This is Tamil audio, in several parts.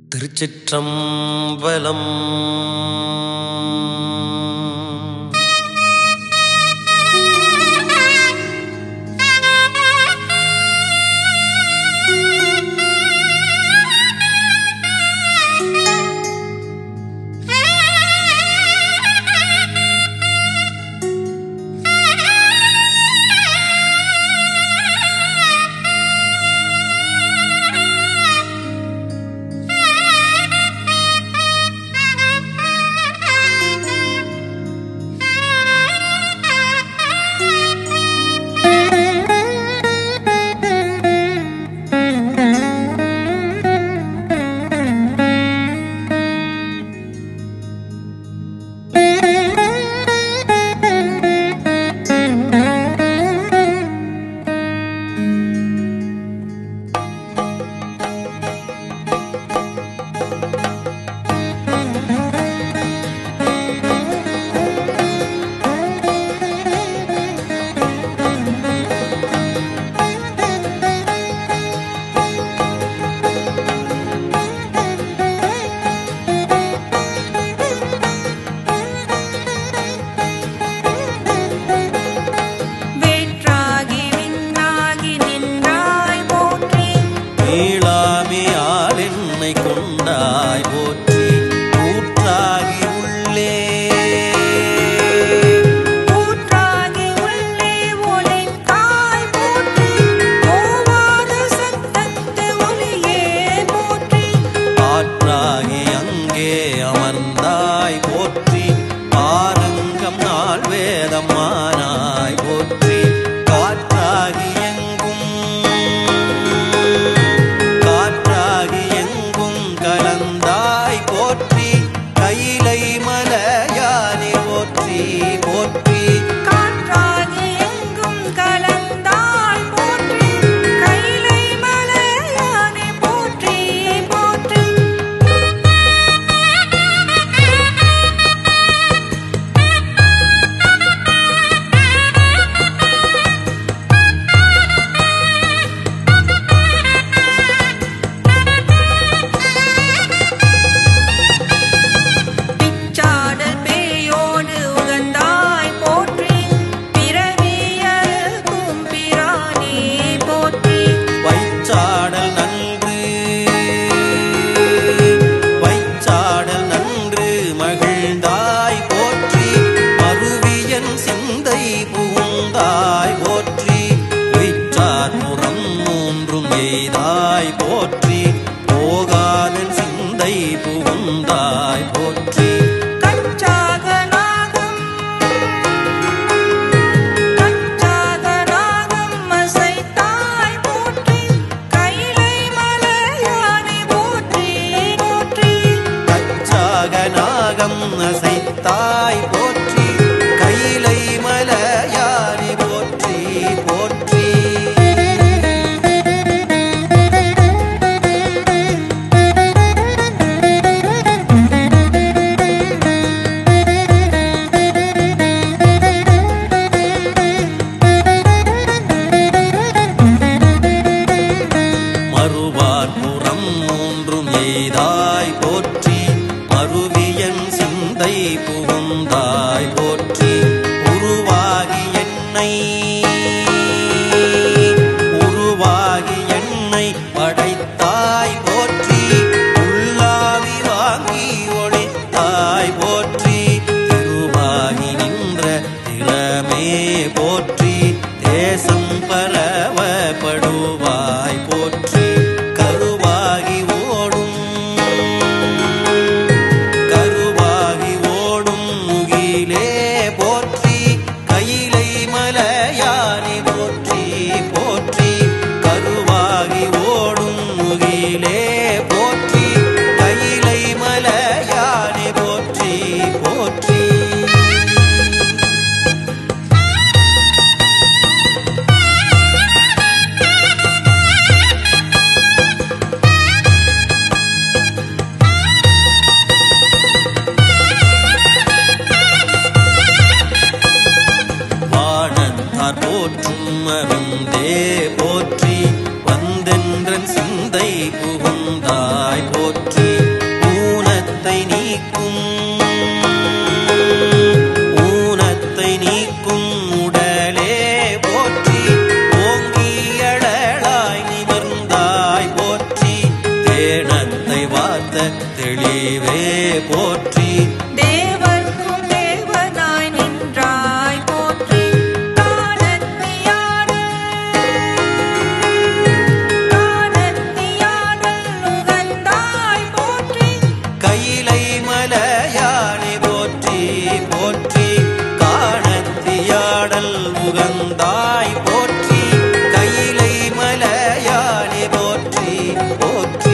திருச்சிற்றம்பலம் வேற்றாகி விண்ணாகி நின்றாய் போற்றி மீளாமையால் என்னை கொண்டாய் போற்றி ஊற்றாகி உள்ளே ஊற்றாகி உள்ளே ஒளித்தாய் போற்றி ஓவாத சத்தத்து ஒளியே போற்றி ஆற்றாகி அங்கே அமர்ந்தாய் போற்றி ஆரங்கம் நாள் வேதமானாய் போற்றி காற்றாகி எங்கும் காற்றாகி எங்கும் கலந்தாய் போற்றி கைலை மலையானி போற்றி போற்றி காற்றாகி எங்கும் கலந்தாய் போற்றி கைலை மலையானே போற்றி போற்றி பிச்சாடல் பேயோடு உகந்தாய் போற்றி பிறவியறுக்கும் பிரானே போற்றி வைச்சாடல் நன்று வைச்சாடல் நன்று மகிழ்ந்தாய் போற்றி மருவியன் சிந்தை புகுந்தாய் போற்றி வைச்சார் புறம் மூன்றும் எய்தாய் போற்றி போகாதன் சிந்தை புகுந்தாய் போற்றி கச்சாக நாகம் கச்சாக நாகம் அசைத்தாய் போற்றி கைலை மலையானே போற்றி போற்றி கச்சாக நாகம் அசைத்தாய் போற்றி கைலை மலையாரி போற்றி போற்றி மறுவார் புறம் மூன்றும் எய்தாய் போற்றி மருவியன் சிந்தை புகுந்தாய் போற்றி உருவாகி என்னை உருவாகி என்னை படைத்தாய் போற்றி உள்ளாவி வாங்கி ஒளித்தாய் போற்றி திருவாகி நின்ற திறமே போற்றி தேசம் பரவப்படுவாய் போற்றி கருவாகி ஓடும் கருவாகி ஓடும் முகிலே போற்றி கையிலை மலையானி போற்றி போற்றி கருவாகி ஓடும் முகிலே போற்றி கையிலை மலையானி போற்றி போற்றி வானத்தார் போற்றும் மருந்தே போற்றி வந்தென்றன் சிந்தை புகுந்தாய் போற்றி நீக்கும் உடலே போற்றி ஓங்கியழலாய் நிமிர்ந்தாய் போற்றி தேனத்தை வார்த்த தெளிவே போற்றி தேவர்க்கும் தேவனாய் நின்றாய் போற்றி காணத்தியாடல் காணத்தியாடல் நுகர்ந்தாய் போற்றி கையிலை மலையானை போற்றி போற்றி காணத்தியாடல் உகந்தாய் போற்றி கையிலை மலையானை போற்றி போற்றி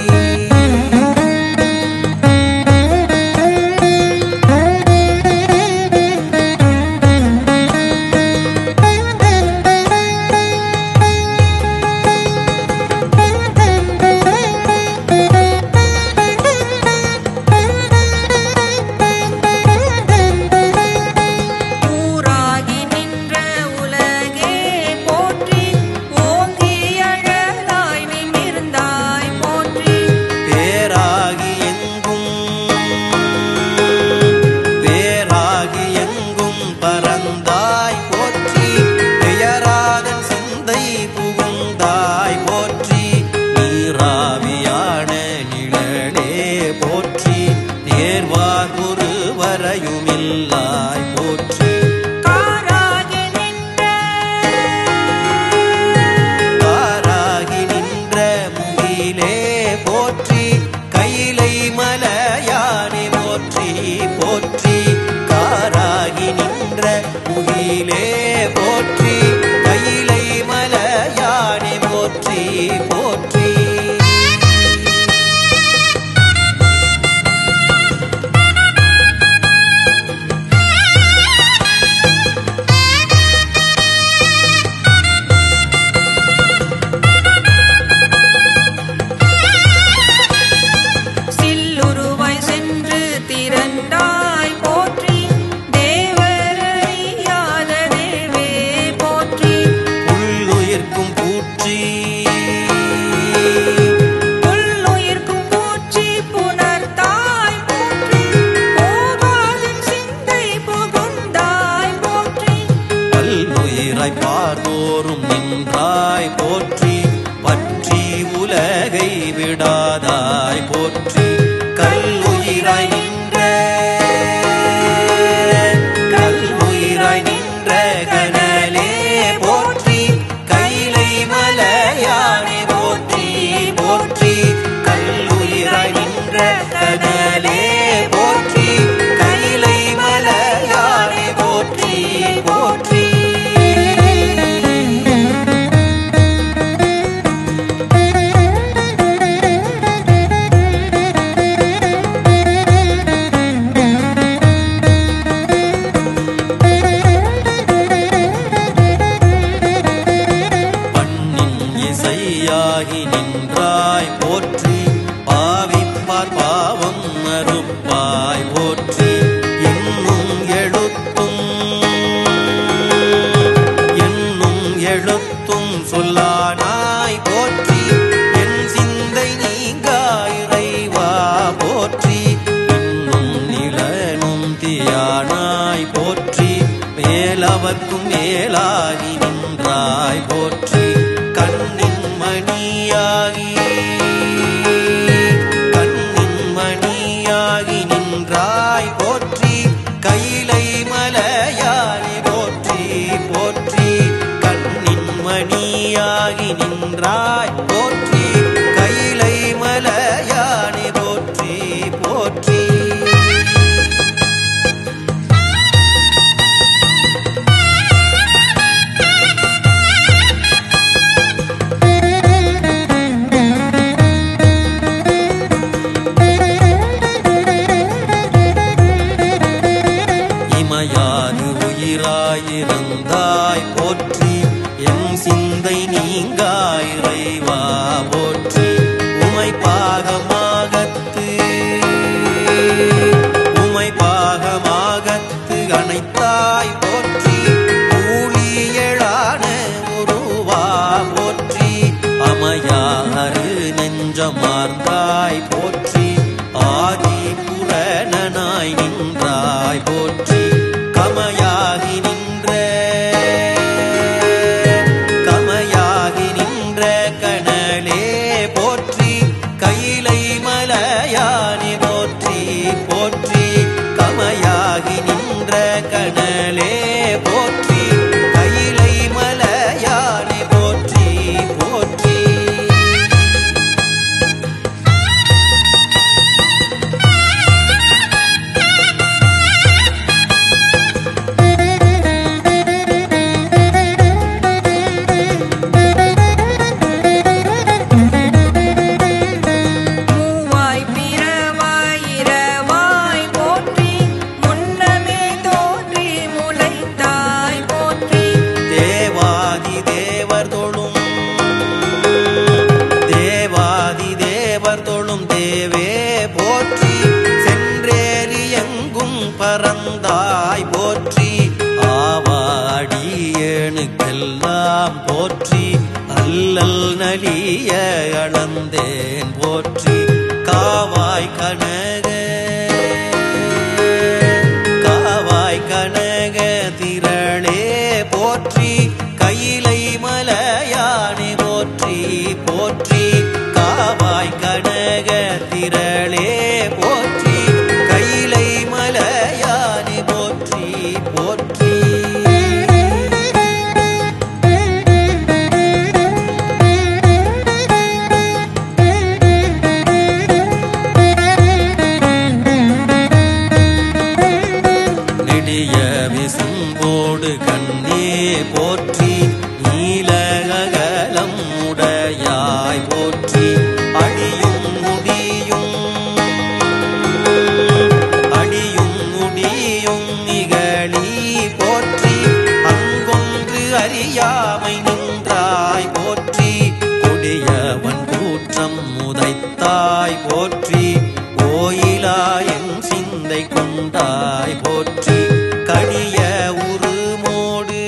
ஊராகி நின்ற உலகே போற்றி ஓங்கி அழலாய் நிமிர்ந்தாய் போற்றி பேராகி எங்கும் பேராகி எங்கும் பறந்தாய் போற்றி பெயராதன் சிந்தை புகுந்தாய் போற்றி நீராவியான நிழலே போற்றி நேர்வார் ஒரு வரையுமில்லாய் போற்றி காராகி நின்ற காராகி நின்ற முகிலே போற்றி கையிலை மலையானை போற்றி போற்றி காராகி நின்ற முகிலே போற்றி கையிலை மலையானை போற்றி போற்றி சில்லுருவாய் சென்று திரண்டாய் போற்றி தேவரறியாத தேவே போற்றி உள்ளுயிர்க்கும் பூச்சி புல்லுயிர்க்கும் பூச்சி புணர்ந்தாய் போற்றி போகாதின் சிந்தை புகுந்தாய் போற்றி பல்லுயிராய் பார்தோறும் நின்றாய் போற்றி பற்றி உலகை விடாதாய் போற்றி கல்லுயிராய் நின்ற கல்லுயிராய் நின்ற கனலே போற்றி கைலை மலையானை போற்றி போற்றி கல்லுயிராய் நின்ற கனலே போற்றி கைலை மலையானை போற்றி போற்றி பண்ணின் இசையாகி நின்றாய் போற்றி பாவிப்பார் பாவம் மறுப்பாய் போற்றி என்னும் எழுத்தும் என்னும் எழுத்தும் சொல்லானாய் போற்றி என் சிந்தை நீங்காய் இறைவா போற்றி இன்னும் நிலனும் தியானாய் போற்றி மேலவர்க்கும் மேலாகி நின்றாய் போற்றி கண்ணின் மணியாகி கண்ணின் மணியாகி நின்றாய் போற்றி கைலை மலையானை போற்றி போற்றி கண்ணின் மணியாகி நின்றாய் போற்றி கைலை மலையானை போற்றி போற்றி இமையாது உயிராயிருந்தாய் போற்றி என் சிந்தை நீங்காய் இறைவா போற்றி உமை பாகமாகத்து உமை பாகமாகத்து அனைத்தாய் போற்றி ஊழியழான உருவா போற்றி அமையாறு நெஞ்சமார்ந்தாய் போற்றி ஆதி புரணனாய் நின்றாய் போற்றி கமையாகி நின்ற எல்லாம் போற்றி அல்லல் நலிய அளந்தேன் போற்றி காவாய் கனக காவாய் கனக திரளே போற்றி கையிலை மலையானி போற்றி போற்றி காவாய் கனக திரளே போற்றி கையிலை மலையானி போற்றி போற்றி நெடிய விசும்போடு கண்ணே போற்றி நீலகலம் உடையாய் போற்றி அடியும் முடியும் அடியும் முடியும் நிகழி போற்றி அங்கொன்று அறியாமை நின்றாய் போற்றி கொடியவன் கூற்றம் முதைத்தாய் போற்றி கோயிலாயன் சிந்தை கொண்டாய் போற்றி கடிய உருமோடு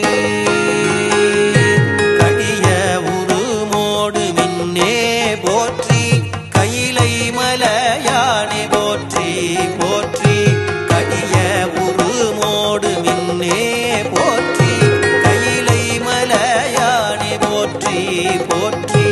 கடிய உருமோடு மின்னே போற்றி கையிலை மலையானே போற்றி போற்றி கடிய உருமோடு மின்னே போற்றி கையிலை மலையானே போற்றி போற்றி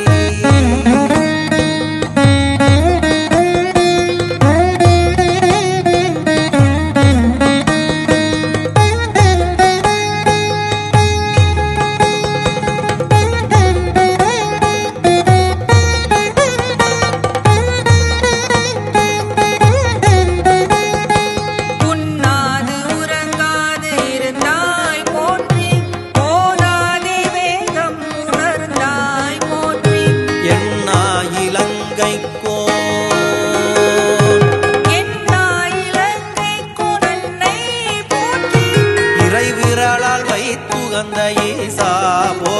உண்ணாது உறங்காது இருந்தாய் போற்றி போதாதே வேகம் உணர்ந்தாய் போற்றி எண்ணா இலங்கைக்கோ என்னாய் இலங்கை கொடன்னை போற்றி இறைவிரலால் வைத்துகந்த ஈசா போ